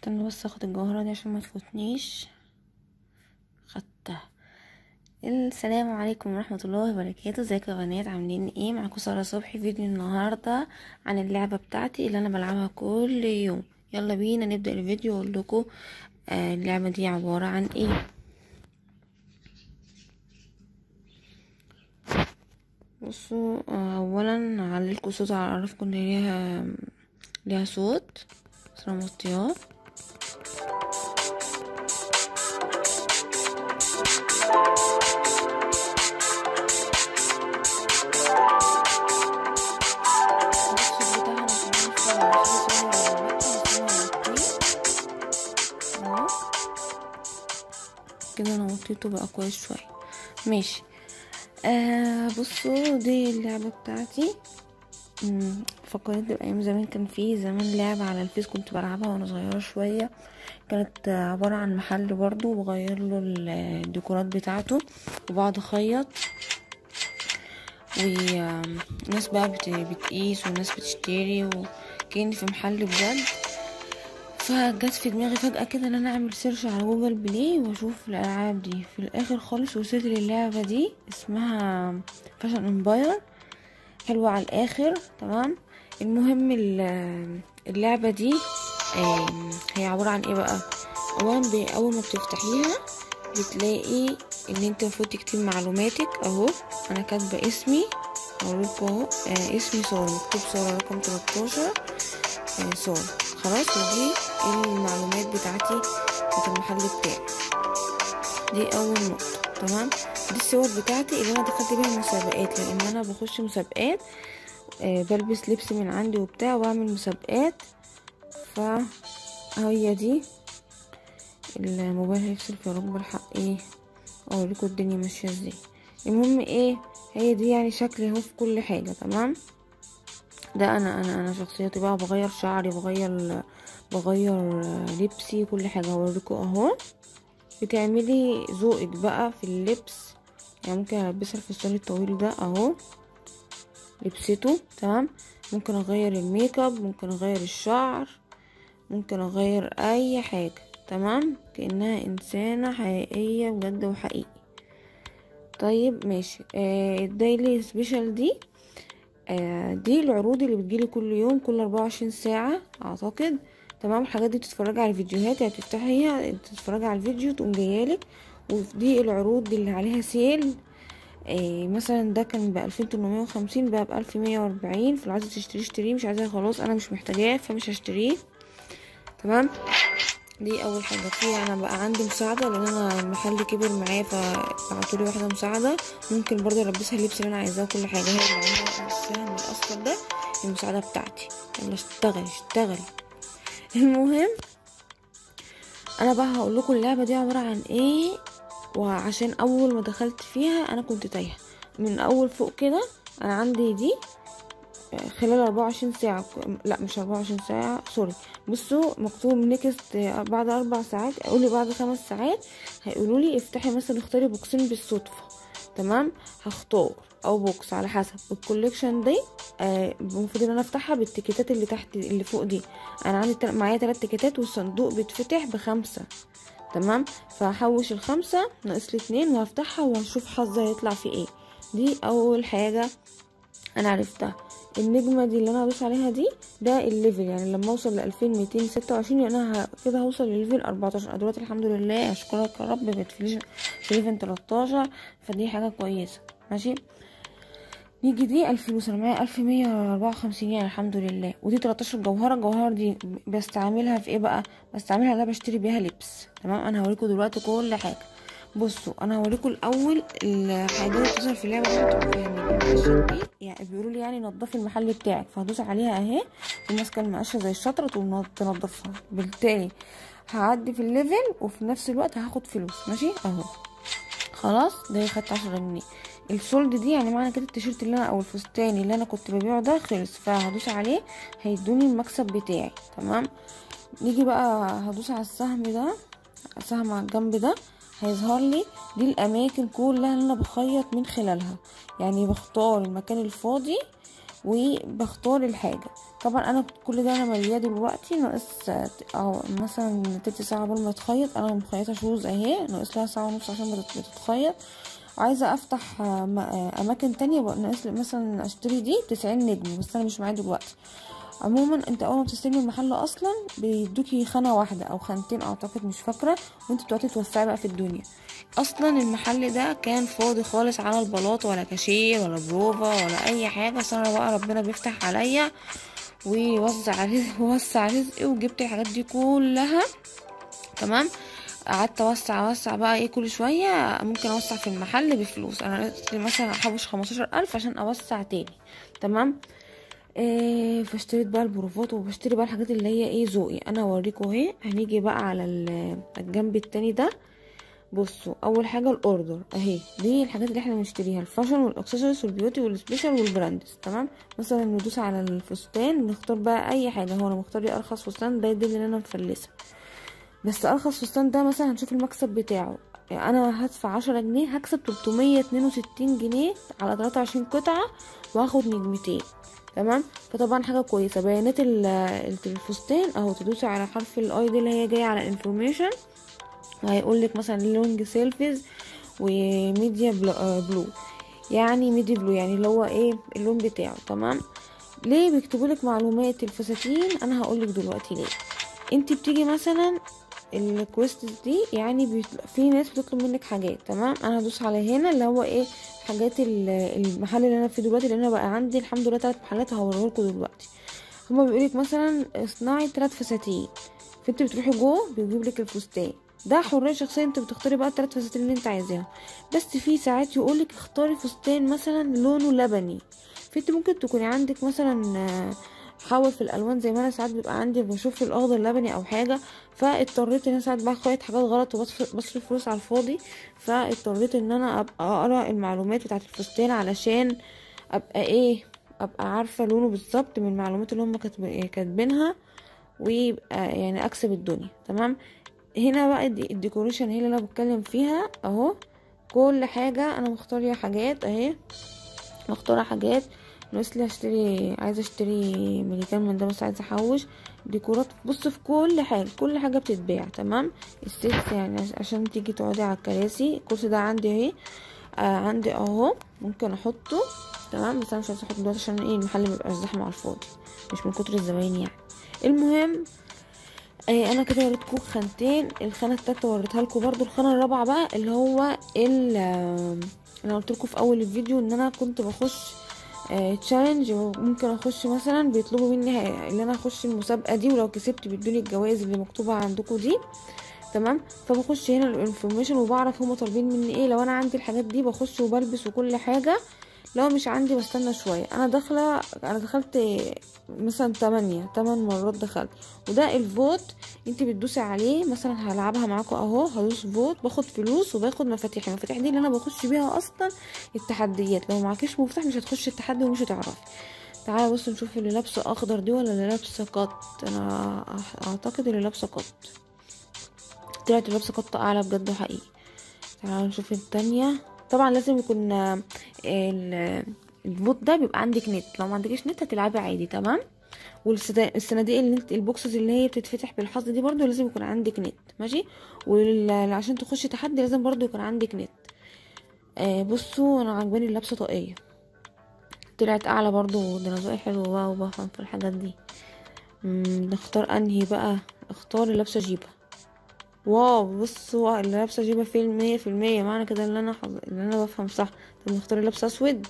استنى بس اخد الجوهرة دي عشان ما تفوتنيش خدتها السلام عليكم ورحمة الله وبركاته ازيكم يا بنات عاملين ايه معاكم سارة صبحي فيديو النهاردة عن اللعبة بتاعتي اللي انا بلعبها كل يوم يلا بينا نبدأ الفيديو واقول لكم آه اللعبة دي عبارة عن ايه بصوا آه اولا هعللكوا صوت اعرفكم ان ليها ليها صوت بس انا موطياه كده انا وطيته بقى كويس شويه ماشي آه بصوا دي اللعبه بتاعتي فكرت بايام زمان كان في زمان لعبه على الفيس كنت بلعبها وانا صغيره شويه كانت عباره عن محل برضو بغير له الديكورات بتاعته وبقعد اخيط وناس بقى بتقيس وناس بتشتري وكأني في محل بجد فجت في دماغي فجأة كده ان انا اعمل سيرش على جوجل بلاي واشوف الالعاب دي في الاخر خالص وصلت للعبة دي اسمها فاشن امباير حلوة على الاخر تمام المهم اللعبة دي هي عبارة عن ايه بقى اولا اول ما بتفتحيها بتلاقي ان انت المفروض تكتب معلوماتك اهو انا كاتبة اسمي اقولكوا اهو آه اسمي سارة مكتوب سارة رقم 13 آه سارة خلاص ودي المعلومات بتاعتي بتاعت المحل بتاعي دي اول نقطة تمام دي الصور بتاعتي اللي انا دخلت بيها مسابقات لان انا بخش مسابقات آه بلبس لبس من عندي وبتاع واعمل مسابقات فهي دي الموبايل هيفصل في رب الحق ايه اوريكم الدنيا ماشيه ازاي المهم ايه هي دي يعني شكلي اهو في كل حاجه تمام ده انا انا انا شخصيتي بقى بغير شعري بغير بغير لبسي كل حاجه هوريكم اهو بتعملي ذوقك بقى في اللبس يعني ممكن البسها الفستان الطويل ده اهو لبسته تمام ممكن اغير الميك اب ممكن اغير الشعر ممكن اغير اي حاجه تمام كانها انسانه حقيقيه بجد وحقيقي طيب ماشي آه الدايلي سبيشال دي آه دي العروض اللي بتجيلي كل يوم كل 24 ساعه اعتقد تمام الحاجات دي بتتفرجي على الفيديوهات يعني تفتحيها تتفرجي على الفيديو تقوم جايالك ودي العروض اللي عليها سيل آه مثلا ده كان ب 2850 بقى ب 1140 فلو عايزه تشتريه اشتريه مش عايزاه خلاص انا مش محتاجاه فمش هشتريه تمام دي اول حاجه في انا بقى عندي مساعده لان انا المحل كبر معايا فبعتولي واحده مساعده ممكن برضه البسها اللبس اللي انا عايزاه كل حاجه هي اللي عامله السهم الاصفر ده المساعده بتاعتي يلا اشتغل اشتغل المهم انا بقى هقول لكم اللعبه دي عباره عن ايه وعشان اول ما دخلت فيها انا كنت تايهه من اول فوق كده انا عندي دي خلال 24 ساعة لا مش 24 ساعة سوري بصوا مكتوب نيكست بعد أربع ساعات قولي بعد خمس ساعات هيقولوا لي افتحي مثلا اختاري بوكسين بالصدفة تمام هختار او بوكس على حسب الكوليكشن دي المفروض آه ان انا افتحها بالتيكيتات اللي تحت اللي فوق دي انا عندي معايا تلات تيكيتات والصندوق بيتفتح بخمسة تمام فهحوش الخمسة ناقص لي اتنين وهفتحها وهنشوف حظي هيطلع في ايه دي اول حاجة انا عرفتها النجمه دي اللي انا هدوس عليها دي ده الليفل يعني لما اوصل ل 2226 يعني انا كده هوصل لليفل 14 انا دلوقتي الحمد لله اشكرك يا رب بتفليش في ليفل 13 فدي حاجه كويسه ماشي نيجي دي ألف فلوس انا معايا ألف مية أربعة وخمسين يعني الحمد لله ودي 13 جوهره الجوهره دي بستعملها في ايه بقى بستعملها انا بشتري بيها لبس تمام انا هوريكم دلوقتي كل حاجه بصوا انا هوريكم الاول الحاجات اللي بتظهر في اللعبه دي انتوا فاهمين دي يعني بيقولوا لي يعني نضفي المحل بتاعك فهدوس عليها اهي وماسكه المقشه زي الشطره تقوم تنضفها بالتالي هعدي في الليفل وفي نفس الوقت هاخد فلوس ماشي اهو خلاص ده خدت عشرة جنيه السولد دي يعني معنى كده التيشيرت اللي انا او الفستان اللي انا كنت ببيعه ده خلص فهدوس عليه هيدوني المكسب بتاعي تمام نيجي بقى هدوس على السهم ده السهم على الجنب ده هيظهر لي دي الاماكن كلها اللي انا بخيط من خلالها يعني بختار المكان الفاضي وبختار الحاجة طبعا انا كل ده انا مالياه دلوقتي ناقص او مثلا تلت ساعة قبل ما تخيط انا مخيطة شوز اهي ناقص لها ساعة ونص عشان بتت- بتتخيط وعايزة افتح آه، م- آه، اماكن تانية بقى ناقص لي مثلا اشتري دي بتسعين نجم بس انا مش معايا دلوقتي عموما انت اول ما بتستلمي المحل اصلا بيدوكي خانه واحده او خانتين اعتقد مش فاكره وانت بتقعدي توسعي بقى في الدنيا اصلا المحل ده كان فاضي خالص على البلاط ولا كاشير ولا بروفا ولا اي حاجه بس انا بقى ربنا بيفتح عليا ويوزع رزق ووسع رزقي وجبت الحاجات دي كلها تمام قعدت اوسع اوسع بقى ايه كل شويه ممكن اوسع في المحل بفلوس انا مثلا احوش خمستاشر الف عشان اوسع تاني تمام إيه فاشتريت بقى البروفات وبشتري بقى الحاجات اللي هي ايه ذوقي انا اوريكم اهي هنيجي بقى على ال- الجنب التاني ده بصوا اول حاجه الاوردر اهي دي الحاجات اللي احنا بنشتريها الفاشن والاكسسوارز والبيوتي والسبيشال والبراندز تمام مثلا ندوس على الفستان نختار بقى اي حاجه هو انا مختار ارخص فستان ده يدل ان انا مفلسه بس ارخص فستان ده مثلا هنشوف المكسب بتاعه يعني انا هدفع عشرة جنيه هكسب تلتمية اتنين وستين جنيه على تلاتة وعشرين قطعة وهاخد نجمتين تمام فطبعا حاجة كويسة بيانات ال- الفستان اهو تدوسي على حرف الاي دي اللي هي جاية على انفورميشن هيقول لك مثلا لونج سيلفيز وميديا بلو, آه بلو يعني ميدي بلو يعني اللي هو ايه اللون بتاعه تمام ليه بيكتبوا لك معلومات الفساتين انا هقول لك دلوقتي ليه انت بتيجي مثلا الكويست دي يعني بيطل... في ناس بتطلب منك حاجات تمام انا هدوس على هنا اللي هو ايه حاجات ال- المحل اللي انا فيه دلوقتي لان انا بقى عندي الحمد لله تلات محلات هوريه لكم دلوقتي هما بيقولك مثلا اصنعي تلات فساتين فانت بتروحي جوه بيجيب لك الفستان ده حريه شخصيه انت بتختاري بقى التلات فساتين اللي انت عايزاها بس في ساعات يقولك اختاري فستان مثلا لونه لبني فانت ممكن تكوني عندك مثلا آه، حاول في الالوان زي ما انا ساعات بيبقى عندي بشوف الاخضر لبني او حاجه فاضطريت ان انا ساعات بخيط حاجات غلط وبصرف بصرف فلوس على الفاضي فاضطريت ان انا ابقى اقرا المعلومات بتاعه الفستان علشان ابقى ايه ابقى عارفه لونه بالظبط من المعلومات اللي هم كاتب- كاتبينها ويبقى يعني اكسب الدنيا تمام هنا بقى الدي- الديكوريشن هي اللي انا بتكلم فيها اهو كل حاجه انا مختاريه حاجات اهي مختاره حاجات ناقص لي اشتري عايزه اشتري مليكان من ده بس عايزه احوش ديكورات بص في كل حاجه كل حاجه بتتباع تمام الست يعني عش- عشان تيجي تقعدي على الكراسي الكرسي ده عندي اهي آه عندي اهو ممكن احطه تمام بس انا مش عايزه احطه دلوقتي عشان ايه المحل ميبقاش زحمه على الفاضي مش من كتر الزباين يعني المهم آه انا كده وريتكم خانتين الخانه التالتة وريتها لكم برضو الخانه الرابعه بقى اللي هو ال آه، انا قلت لكم في اول الفيديو ان انا كنت بخش تشالنج ممكن اخش مثلا بيطلبوا مني ه- ان انا اخش المسابقه دي ولو كسبت بيدوني الجوائز اللي مكتوبه عندكم دي تمام فبخش هنا الانفورميشن وبعرف هما طالبين مني ايه لو انا عندي الحاجات دي بخش وبلبس وكل حاجه لو مش عندي بستنى شويه انا داخله انا دخلت مثلا تمانية تمن مرات دخلت وده الفوت انت بتدوسي عليه مثلا هلعبها معاكم اهو هدوس فوت باخد فلوس وباخد مفاتيح المفاتيح دي اللي انا بخش بيها اصلا التحديات لو معكيش مفتاح مش هتخشي التحدي ومش هتعرفي تعالى بص نشوف اللي لابسه اخضر دي ولا اللي لابسه قط انا أح- اعتقد اللي لابسه قط طلعت اللي لابسه قط اعلى بجد وحقيقي تعالى نشوف التانية طبعا لازم يكون آه، ال- الفوت ده بيبقى عندك نت لو ما عندكش نت هتلعبي عادي تمام والصناديق اللي انت البوكسز اللي هي بتتفتح بالحظ دي برضو لازم يكون عندك نت ماشي وعشان تخشي تحدي لازم برضو يكون عندك نت آه بصوا انا عجباني اللبسه طاقيه طلعت اعلى برضو ده انا ذوقي حلو بقى وبفهم في الحاجات دي مم، نختار انهي بقى اختار اللي لابسه جيبه واو بصوا اللي لابسه جيبه في المية في المية معنى كده اللي انا حظ... اللي انا بفهم صح طب نختار اللي لابسه اسود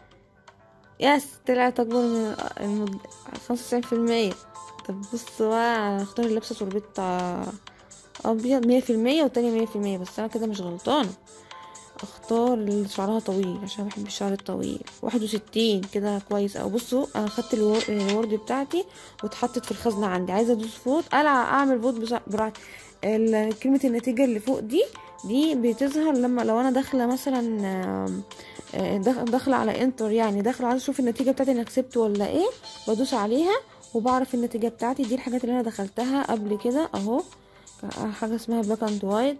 يس طلعت اكبر من المد... خمسة وتسعين في المية طب بصوا بقى اختار اللي لابسه سوربيت آه، ابيض مية في المية والتانية مية في المية بس انا كده مش غلطانة اختار اللي شعرها طويل عشان بحب الشعر الطويل واحد وستين كده كويس او بصوا انا خدت الور- الورد بتاعتي واتحطت في الخزنة عندي عايزة ادوس فوت انا اعمل فوت بسع- براحتي ال- كلمة النتيجة اللي فوق دي دي بتظهر لما لو انا داخلة مثلا آم، آه، داخ- داخلة على انتر يعني داخلة عايزة اشوف النتيجة بتاعتي انا كسبت ولا ايه بدوس عليها وبعرف النتيجة بتاعتي دي الحاجات اللي انا دخلتها قبل كده اهو حاجة اسمها بلاك اند وايت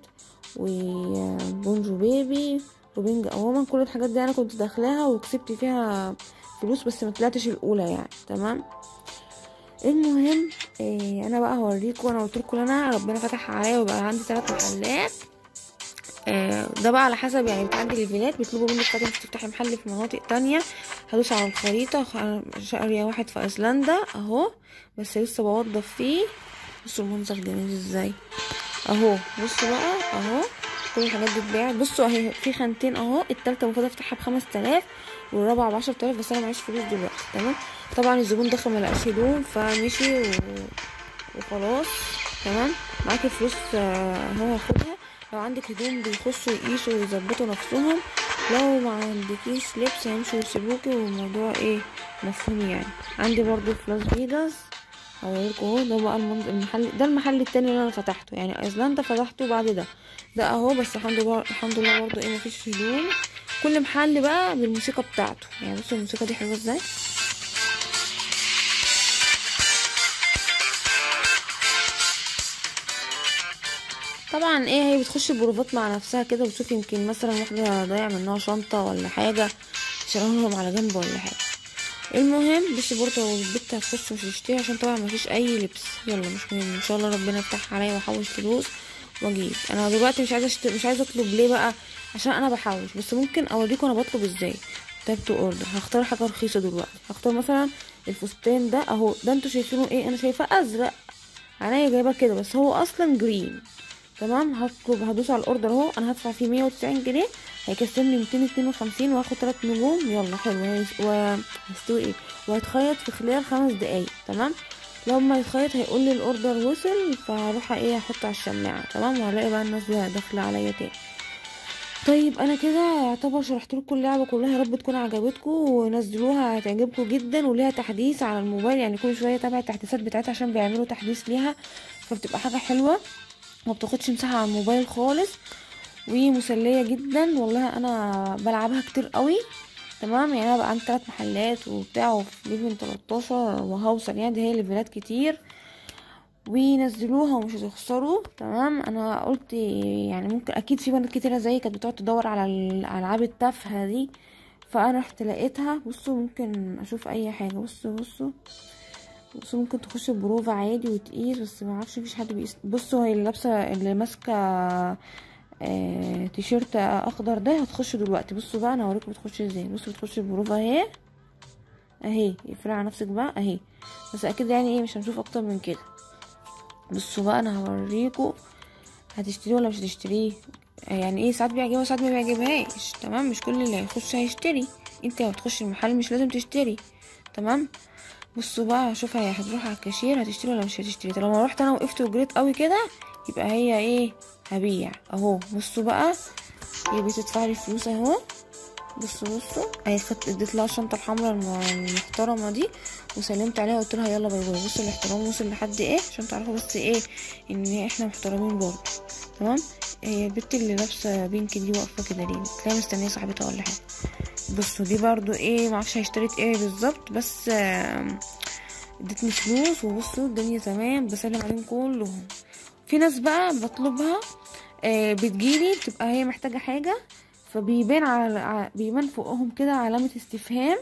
وبونجو بيبي وبينج عموما كل الحاجات دي انا كنت داخلاها وكسبت فيها فلوس بس ما طلعتش الاولى يعني تمام المهم إيه انا بقى هوريكم انا قلت لكم انا ربنا فتح عليا وبقى عندي ثلاث محلات آه، ده بقى على حسب يعني بتعدي ليفلات بيطلبوا منك فاتن تفتحي محل في مناطق تانية هدوس على الخريطة خ- شقرية واحد في ايسلندا اهو بس لسه بوضب فيه بصوا المنظر جميل ازاي اهو بصوا بقى اهو كل الحاجات دي اتباعت بصوا اهي في خانتين اهو التالتة المفروض افتحها بخمس تلاف والرابعة بعشر تلاف بس انا معيش فلوس دلوقتي تمام طبعا الزبون دخل ملقاش هدوم فمشي و... وخلاص تمام معاكي فلوس آه، هو هياخدها لو عندك هدوم بيخشوا يقيسوا ويظبطوا نفسهم لو ما عندكيش لبس هيمشوا يسيبوكي والموضوع ايه مفهوم يعني عندي برضو في لاس فيجاس هوريلكوا اهو ده بقى المنظر المحل ده المحل التاني اللي انا فتحته يعني ايسلندا فتحته بعد ده ده اهو بس الحمد لله الحمد لله برضو ايه مفيش هدوم كل محل بقى بالموسيقى بتاعته يعني بصوا الموسيقى دي حلوه ازاي طبعا ايه هي بتخش بروفات مع نفسها كده وتشوف يمكن مثلا واحدة ضايع منها شنطة ولا حاجة تشيلهم على جنب ولا حاجة المهم بس برضه البت هتخش مش تشتري عشان طبعا مفيش اي لبس يلا مش مهم ان شاء الله ربنا يفتح عليا واحوش فلوس واجيب انا دلوقتي مش عايزه أشت... مش عايزه اطلب ليه بقى عشان انا بحوش بس ممكن اوريكم انا بطلب ازاي تاب تو اوردر هختار حاجه رخيصه دلوقتي هختار مثلا الفستان ده اهو ده انتوا شايفينه ايه انا شايفاه ازرق عينيا جايبه كده بس هو اصلا جرين تمام هطلب هدوس على الاوردر اهو انا هدفع فيه 190 جنيه هيكسبني 252 وهاخد 3 نجوم يلا حلو وهيس- وهيستوي ايه وهيتخيط في خلال خمس دقايق تمام لما يتخيط هيقول لي الاوردر وصل فهروح ايه احطه على الشماعه تمام وهلاقي بقى الناس دي داخله عليا تاني طيب انا كده يعتبر شرحت لكم اللعبه كلها يا رب تكون عجبتكم ونزلوها هتعجبكم جدا وليها تحديث على الموبايل يعني كل شويه تابع التحديثات بتاعتها عشان بيعملوا تحديث ليها فبتبقى حاجه حلوه ما بتاخدش مساحه على الموبايل خالص ومسليه جدا والله انا بلعبها كتير قوي تمام يعني انا بقى عندي ثلاث محلات وبتاع وفي ليفل 13 وهوصل يعني دي هي ليفلات كتير ونزلوها ومش هتخسروا تمام انا قلت يعني ممكن اكيد في بنات كتيره زي كانت بتقعد تدور على الالعاب التافهه دي فانا رحت لقيتها بصوا ممكن اشوف اي حاجه بصوا بصوا بصوا ممكن تخش بروفا عادي وتقيس بس ما اعرفش مفيش حد بيقيس بصوا هي اللي لابسه اللي ماسكه آه تيشيرت اخضر ده هتخش دلوقتي بصوا بقى انا هوريكم بتخش ازاي بصوا بتخش بروفا اهي اهي اقفلي على نفسك بقى اهي بس اكيد يعني ايه مش هنشوف اكتر من كده بصوا بقى انا هوريكم هتشتريه ولا مش هتشتريه يعني ايه ساعات بيعجبها وساعات ما بيعجبهاش تمام مش كل اللي هيخش هيشتري انت لما تخش المحل مش لازم تشتري تمام بصوا بقى شوف هي هتروح على الكاشير هتشتري ولا مش هتشتري طب لما رحت انا وقفت وجريت قوي كده يبقى هي ايه هبيع اهو بصوا بقى هي بتدفع لي فلوس اهو بصوا بصوا اهي خدت اديت لها الشنطه الحمراء الم- المحترمه دي وسلمت عليها وقلت لها يلا باي باي بصوا الاحترام وصل لحد ايه عشان تعرفوا بس ايه ان احنا محترمين برضه تمام هي البت اللي لابسه بينك دي واقفه كده ليه تلاقيها مستنيه صاحبتها ولا حاجه بصوا دي برضو ايه معرفش هشتريت ايه بالظبط بس آم، ادتني فلوس وبصوا الدنيا تمام بسلم عليهم كلهم في ناس بقى بطلبها آه، بتجيلي بتبقى هي محتاجة حاجة فبيبان على ع- بيبان فوقهم كده علامة استفهام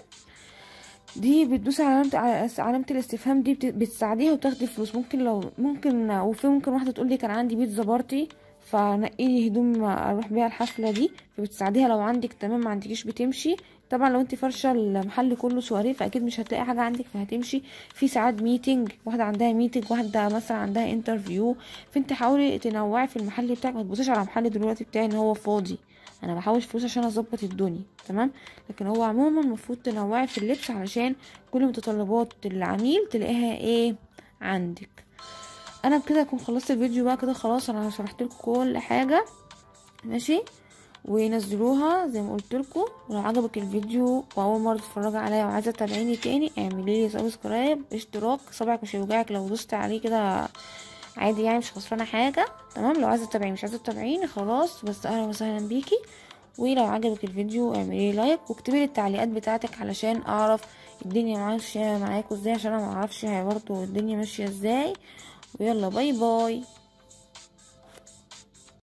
دي بتدوس على علامة على علامة الاستفهام دي بت- بتساعديها وتاخدي فلوس ممكن لو ممكن وفي ممكن واحدة تقول لي كان عندي بيتزا بارتي فنقي لي هدوم اروح بيها الحفلة دي فبتساعديها لو عندك تمام ما عندكيش بتمشي طبعا لو انت فرشه المحل كله سواريه فاكيد مش هتلاقي حاجه عندك فهتمشي في ساعات ميتنج واحده عندها ميتنج واحده مثلا عندها انترفيو فانت حاولي تنوعي في المحل بتاعك ما تبصيش على المحل دلوقتي بتاعي ان هو فاضي انا بحوش فلوس عشان اظبط الدنيا تمام لكن هو عموما المفروض تنوعي في اللبس علشان كل متطلبات العميل تلاقيها ايه عندك انا بكده اكون خلصت الفيديو بقى كده خلاص انا شرحت لكم كل حاجه ماشي ونزلوها زي ما قلت لكم ولو عجبك الفيديو واول مره تتفرجي عليا وعايزه تتابعيني تاني اعملي لي سبسكرايب اشتراك صبعك مش هيوجعك لو دوست عليه كده عادي يعني مش خسرانه حاجه تمام لو عايزه تتابعيني مش عايزه تتابعيني خلاص بس اهلا وسهلا بيكي ولو عجبك الفيديو اعملي لايك واكتبي لي التعليقات بتاعتك علشان اعرف الدنيا ماشيه معاكم ازاي عشان انا ما اعرفش برضه الدنيا ماشيه ازاي ويلا باي باي